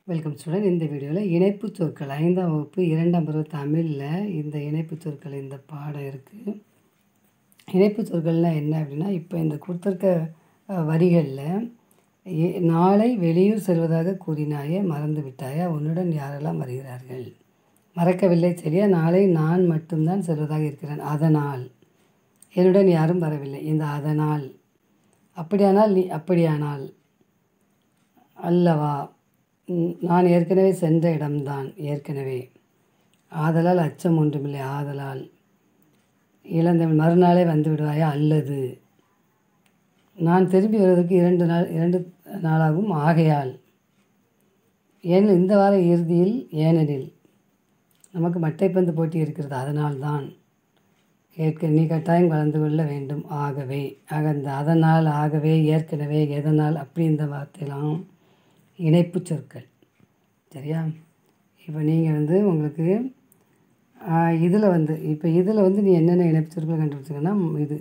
welcome student இந்த வீடியோவில் இணைப்பு சொற்கள் ஐந்தாம் வகுப்பு இரண்டாம் பருவ தமிழில் இந்த இணைப்பு சொற்கள் இந்த பாடம் இருக்குது இணைப்பு சொற்கள்னால் என்ன அப்படின்னா இப்போ இந்த கொடுத்துருக்க அஹ், வரிகளில் ஏ- நாளை வெளியூர் செல்வதாக கூறினாயே மறந்து விட்டாயா உன்னுடன் யாரெல்லாம் வருகிறார்கள் மறக்கவில்லை சரியா நாளை நான் மட்டும்தான் செல்வதாக இருக்கிறேன் அதனால் என்னுடன் யாரும் வரவில்லை இந்த அதனால் அப்படியானால் நீ அப்படியானால் அல்லவா ம், நான் ஏற்கனவே சென்ற இடம்தான் ஏற்கனவே ஆதலால் அச்சம் ஒன்றுமில்லை ஆதலால் இளந்தமிழ் மறுநாளே வந்து விடுவாயா அல்லது நான் திரும்பி வருவதற்கு இரண்டு நாள் இரண்டு நாளாகும் ஆகையால் ஏன் இந்த வார இறுதியில் ஏனெனில் நமக்கு மட்டைப்பந்து போட்டி இருக்கிறது அதனால்தான் ஏற்க நீ கட்டாயம் கலந்து கொள்ள வேண்டும் ஆகவே ஆக இந்த அதனால் ஆகவே ஏற்கனவே எதனால் அப்படி இந்த வார்த்தையெல்லாம் இணைப்பு சொற்கள் சரியா இப்போ நீங்கள் வந்து உங்களுக்கு இதில் வந்து இப்போ இதில் வந்து நீ என்னென்ன இணைப்பு சொற்கள் கண்டுபிடிச்சிங்கன்னா இது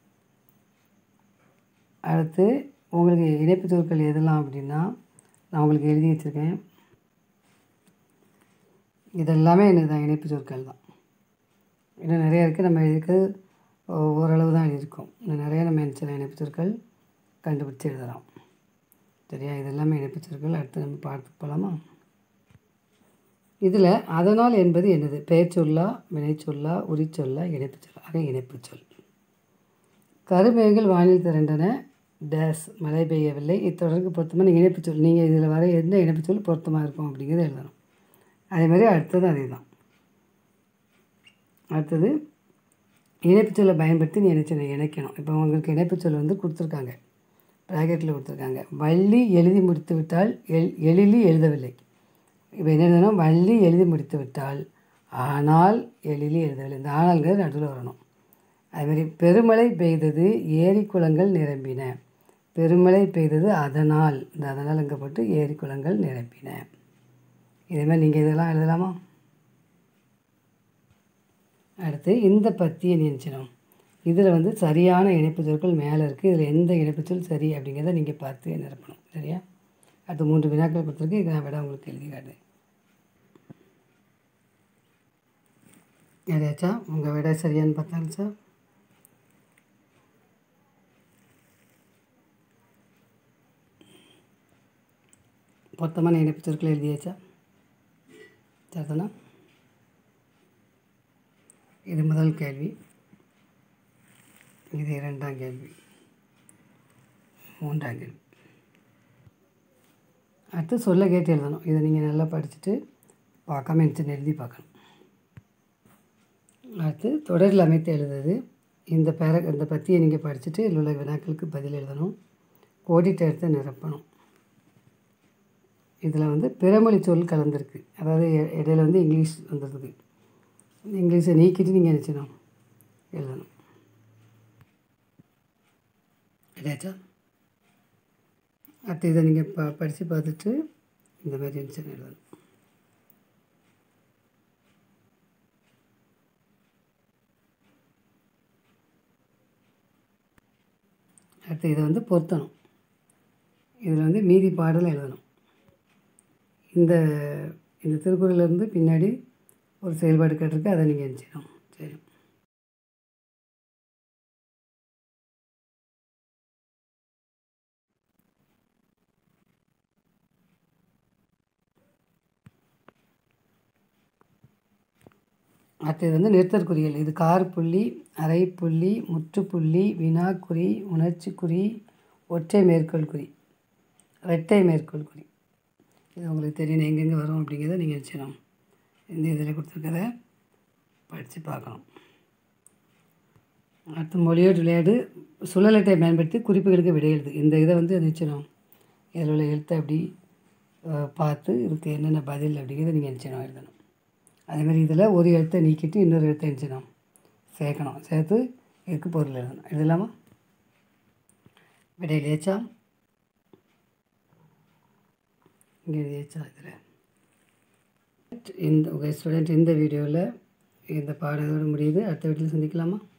அடுத்து உங்களுக்கு இணைப்பு சொற்கள் எதெல்லாம் அப்படின்னா நான் உங்களுக்கு எழுதி வச்சுருக்கேன் இதெல்லாமே எனக்கு தான் இணைப்பு சொற்கள் தான் இன்னும் நிறைய இருக்குது நம்ம இதுக்கு ஓரளவு தான் எழுதியிருக்கோம் இன்னும் நிறைய நம்ம நினச்சல இணைப்பு சொற்கள் கண்டுபிடிச்சி எழுதலாம் சரியா இதெல்லாமே இணைப்பு சொற்கள் அடுத்து நம்ம பார்த்து போகலாமா இதில் அதனால் என்பது என்னது பெயர் சொல்லா வினைச்சொல்லா உரிச்சொல்லா இணைப்பு சொல் ஆக இணைப்பு சொல் கருமேகங்கள் வானில் திரண்டன டேஸ் மழை பெய்யவில்லை இத்தொடருக்கு பொருத்தமான இணைப்பு சொல் நீங்கள் இதில் வர எந்த இணைப்பு சொல் பொருத்தமாக இருக்கும் அப்படிங்கிறத எழுதணும் அதே மாதிரி அடுத்தது அதே தான் அடுத்தது இணைப்புச் சொல்லை பயன்படுத்தி நீ என்ன செய்யணும் இணைக்கணும் இப்போ உங்களுக்கு இணைப்புச் சொல் வந்து கொடுத்துருக்காங்க ப்ராக்கெட்டில் கொடுத்துருக்காங்க வள்ளி எழுதி முடித்து விட்டால் எல் எழிலி எழுதவில்லை இப்போ என்ன எழுதணும் வள்ளி எழுதி முடித்து விட்டால் ஆனால் எழிலி எழுதவில்லை இந்த ஆனால்ங்கிறது நடுவில் வரணும் அதுமாதிரி பெருமழை பெய்தது ஏரி குளங்கள் நிரம்பின பெருமழை பெய்தது அதனால் இந்த அதனால் இங்கே போட்டு ஏரி குளங்கள் நிரம்பின இதே மாதிரி நீங்கள் இதெல்லாம் எழுதலாமா அடுத்து இந்த பத்தியை நினைச்சிடும் இதில் வந்து சரியான இணைப்பு சொற்கள் மேலே இருக்குது இதில் எந்த இணைப்பு சொல் சரி அப்படிங்கிறத நீங்கள் பார்த்து நிரப்பணும் சரியா அடுத்து மூன்று வினாக்கள் கொடுத்துருக்கு இதை நான் விட உங்களுக்கு எழுதி காட்டுறேன் எதாச்சா உங்கள் விட சரியான்னு பார்த்தாங்க சார் பொருத்தமான இணைப்பு சொற்கள் எழுதியாச்சா சரிதானா இது முதல் கேள்வி இது இரண்டாம் கேள்வி மூன்றாம் கேள்வி அடுத்து சொல்ல கேட்டு எழுதணும் இதை நீங்கள் நல்லா படிச்சுட்டு பார்க்காம என்கிட்ட எழுதி பார்க்கணும் அடுத்து தொடரில் அமைத்து எழுதுறது இந்த பேர இந்த பற்றியை நீங்கள் படிச்சுட்டு இதில் உள்ள வினாக்களுக்கு பதில் எழுதணும் கோடிட்ட இடத்த நிரப்பணும் இதில் வந்து பிறமொழி சொல் கலந்துருக்கு அதாவது இ- இடையில வந்து இங்கிலீஷ் வந்துருக்கு இங்கிலீஷை நீக்கிட்டு நீங்கள் நினச்சணும் எழுதணும் இல்லையாச்சா அடுத்து இதை நீங்கள் ப படித்து பார்த்துட்டு இந்த மாதிரி இருந்துச்சுன்னு எழுதணும் அடுத்து இதை வந்து பொருத்தணும் இதில் வந்து மீதி பாடலை எழுதணும் இந்த இந்த திருக்குறளிலிருந்து பின்னாடி ஒரு செயல்பாடு கேட்டிருக்கு அதை நீங்கள் எழுதிடணும் சரி அடுத்தது வந்து நிறுத்தற்குறிகள் இது கார் புள்ளி அரை புள்ளி முற்றுப்புள்ளி வினாக்குறி உணர்ச்சிக்குறி ஒற்றை மேற்கோள் குறி இரட்டை மேற்கோள் குறி இது உங்களுக்கு தெரியணும் எங்கெங்கே வரும் அப்படிங்கிறத நீங்கள் வச்சிடணும் இந்த இதில் கொடுத்துருக்கத படித்து பார்க்கணும் அடுத்து மொழியோடு விளையாடு சுழலட்டை பயன்படுத்தி குறிப்புகளுக்கு விடை எழுது இந்த இதை வந்து நிச்சயம் இதில் உள்ள எழுத்தை அப்படி அஹ், பார்த்து இதுக்கு என்னென்ன பதில் அப்படிங்கிறத நீங்கள் நிச்சயம் எழுதணும் அதேமாதிரி இதில் ஒரு எழுத்தை நீக்கிட்டு இன்னொரு எழுத்தை நிச்சயம் சேர்க்கணும் சேர்த்து இதுக்கு பொருள் எழுதணும் எழுதலாமா விடை எழுதியாச்சா இங்கே எழுதியாச்சா இதில் இந்த உங்கள் ஸ்டூடெண்ட் இந்த வீடியோவில் இந்த பாடம் இதோட முடியுது அடுத்த வீட்டில் சந்திக்கலாமா